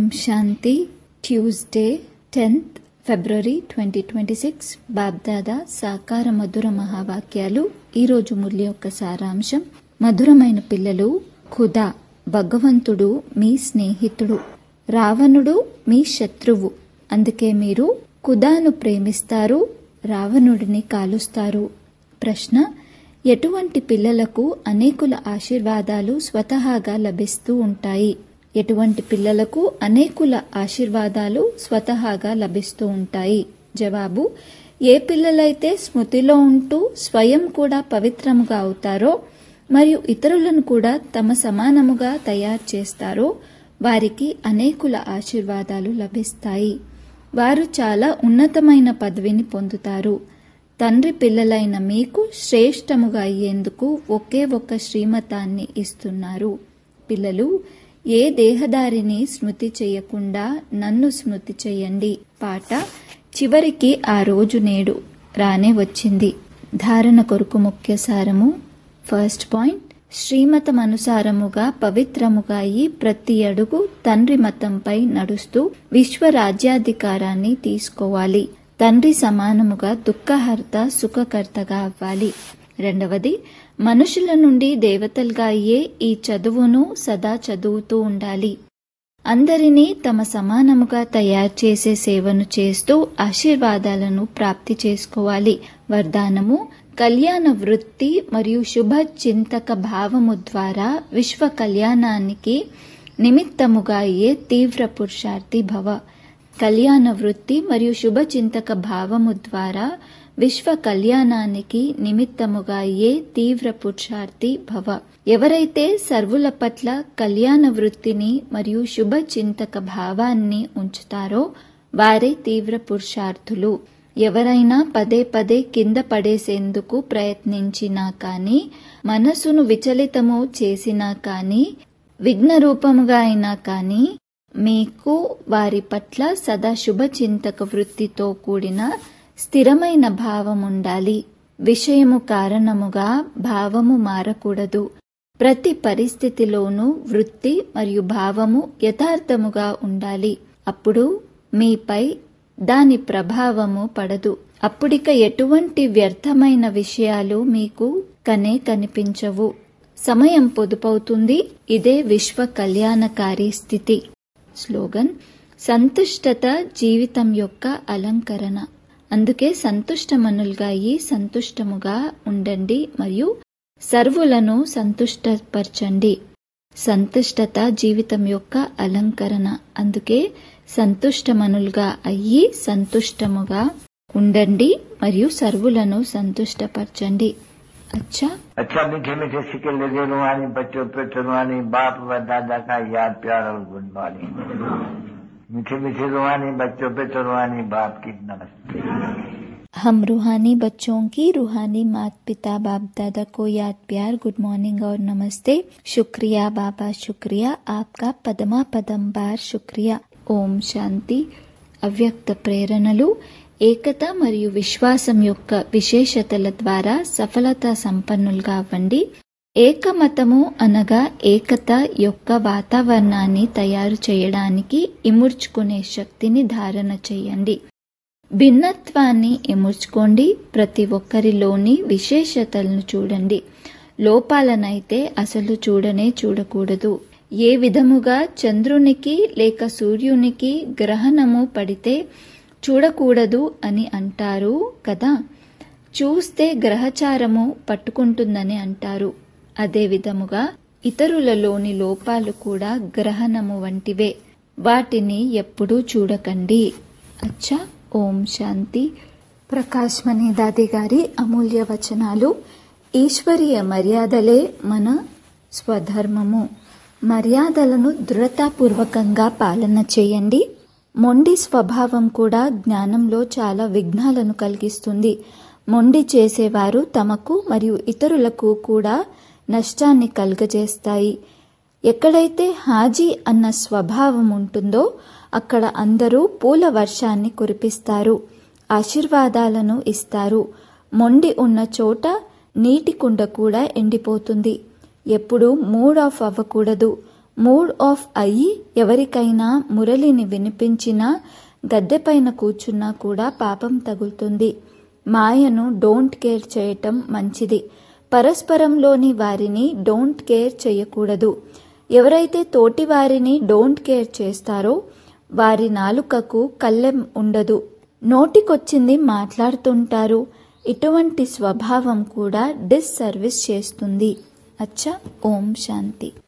శాంతి Tuesday tenth February twenty twenty six BapDada సాకార మధుర మహావాక్యాలు ఈరోజు మురళి యొక్క సారాంశం మధురమైన పిల్లలు ఖుదా భగవంతుడు మీ స్నేహితుడు రావణుడు మీ శత్రువు అందుకే మీరు ఖుదాను ప్రేమిస్తారు రావణుడిని కాలుస్తారు ప్రశ్న ఎటువంటి పిల్లలకు అనేకుల ఆశీర్వాదాలు స్వతహాగా లభిస్తూ ఉంటాయి ఎటువంటి పిల్లలకు అనేకుల ఆశీర్వాదాలు స్వతహాగా లభిస్తూ ఉంటాయి జవాబు ఏ పిల్లలైతే స్మృతిలో ఉంటూ స్వయం కూడా పవిత్రముగా అవుతారో మరియు ఇతరులను కూడా తమ సమానముగా తయారు చేస్తారో వారికి అనేకుల ఆశీర్వాదాలు లభిస్తాయి వారు చాలా ఉన్నతమైన పదవిని పొందుతారు తండ్రి పిల్లలైన మీకు శ్రేష్టముగా అయ్యేందుకు ఒకే ఒక్క శ్రీమతాన్ని ఇస్తున్నారు పిల్లలు ఏ దేహదారిని స్మృతి చేయకుండా నన్ను స్మృతి చేయండి పాట చివరికి ఆ రోజు నేడు రానే వచ్చింది ధారణ కొరకు ముఖ్య సారము ఫస్ట్ పాయింట్ శ్రీమతమనుసారముగా పవిత్రముగా అయి ప్రతి అడుగు తండ్రి మతంపై నడుస్తూ విశ్వ రాజ్యాధికారాన్ని తీసుకోవాలి తండ్రి సమానముగా దుఃఖహర్త సుఖకర్తగా అవ్వాలి రెండవది మనుషుల నుండి దేవతలుగా అయ్యే ఈ చదువును సదా చదువుతూ ఉండాలి అందరినీ తమ సమానముగా తయారు చేసే సేవను చేస్తూ ఆశీర్వాదాలను ప్రాప్తి చేసుకోవాలి వరదానము కళ్యాణ వృత్తి మరియు శుభ చింతక భావము ద్వారా విశ్వ కళ్యాణానికి నిమిత్తముగా అయ్యే తీవ్ర పురుషార్థి భవ కళ్యాణ వృత్తి మరియు శుభ చింతక భావము ద్వారా విశ్వ కళ్యాణానికి నిమిత్తముగా అయ్యే తీవ్ర పురుషార్థి భవ ఎవరైతే సర్వుల పట్ల కళ్యాణ వృత్తిని మరియు శుభ చింతక భావాన్ని ఉంచుతారో వారే తీవ్ర పురుషార్థులు ఎవరైనా పదే పదే కింద పడేసేందుకు ప్రయత్నించినా కాని మనసును విచలితము చేసినా కాని విఘ్న రూపముగా అయినా కాని మీకు వారి పట్ల సదా శుభ చింతక వృత్తితో కూడిన స్థిరమైన భావం ఉండాలి విషయము కారణముగా భావము మారకూడదు ప్రతి పరిస్థితిలోనూ వృత్తి మరియు భావము యథార్థముగా ఉండాలి అప్పుడు మీపై దాని ప్రభావము పడదు అప్పుడిక ఎటువంటి వ్యర్థమైన విషయాలు మీకు కనే కనిపించవు సమయం పొదుపవుతుంది ఇదే విశ్వ కళ్యాణకారి స్థితి స్లోగన్ సంతుష్టత జీవితం యొక్క అలంకరణ అందుకే సంతుష్టమనులుగా అయి సంతుష్టముగా ఉండండి మరియు సర్వులను సంతుష్టపరచండి సంతుష్టత జీవితం యొక్క అలంకరణ అందుకే సంతుష్టమనులుగా అయ్యి సంతుష్టముగా ఉండండి మరియు సర్వులను సంతుష్టపరచండి अच्छा अच्छा मीठे मीठे सिक्के लगे रुहानी बच्चों पे रुहानी बाप व दादा का याद प्यार और गुड मॉर्निंग मीठे मीठे रुहानी बच्चों पे रुहानी बाप की नमस्ते हम रूहानी बच्चों की रूहानी माता पिता बाप दादा को याद प्यार गुड मॉर्निंग और नमस्ते शुक्रिया बाबा शुक्रिया आपका పదమా పదం బార్ శుక్రియా ఓం శాంతి అవ్యక్త ప్రేరణలు ఏకత మరియు విశ్వాసం యొక్క విశేషతల ద్వారా సఫలత సంపన్నులుగా అవ్వండి ఏకమతము అనగా ఏకత యొక్క వాతావరణాన్ని తయారు చేయడానికి ఇముడ్చుకునే శక్తిని ధారణ చేయండి భిన్నత్వాన్ని ఇముడ్చుకోండి ప్రతి ఒక్కరిలోని విశేషతలను చూడండి లోపాలనైతే అసలు చూడనే చూడకూడదు ఏ విధముగా చంద్రునికి లేక సూర్యునికి గ్రహణము పడితే చూడకూడదు అని అంటారు కదా చూస్తే గ్రహచారము పట్టుకుంటుందని అంటారు అదే విధముగా ఇతరులలోని లోపాలు కూడా గ్రహణము వంటివే వాటిని ఎప్పుడూ చూడకండి అచ్చా ఓం శాంతి ప్రకాశ్ మణి దాది గారి అమూల్య వచనాలు ఈశ్వరీయ మర్యాదలే మన స్వధర్మము మర్యాదలను దృఢతాపూర్వకంగా పాలన చేయండి మొండి స్వభావం కూడా జ్ఞానంలో చాలా విఘ్నాలను కలిగిస్తుంది మొండి చేసేవారు తమకు మరియు ఇతరులకు కూడా నష్టాన్ని కలుగజేస్తాయి ఎక్కడైతే హాజీ అన్న స్వభావం ఉంటుందో అక్కడ అందరూ పూల వర్షాన్ని కురిపిస్తారు ఆశీర్వాదాలను ఇస్తారు మొండి ఉన్న చోట నీటి కుండ కూడా ఎండిపోతుంది ఎప్పుడు మూడ్ ఆఫ్ అవ్వకూడదు మూడ్ ఆఫ్ అయి ఎవరికైనా మురళిని వినిపించినా గద్దెపైన కూర్చున్నా కూడా పాపం తగులుతుంది మాయను డోంట్ కేర్ చేయటం మంచిది పరస్పరంలోని వారిని డోంట్ కేర్ చేయకూడదు ఎవరైతే తోటి వారిని డోంట్ కేర్ చేస్తారో వారి నాలుకకు కళ్ళెం ఉండదు నోటికొచ్చింది మాట్లాడుతుంటారు ఇటువంటి స్వభావం కూడా డిస్ సర్వీస్ చేస్తుంది అచ్చా ఓం శాంతి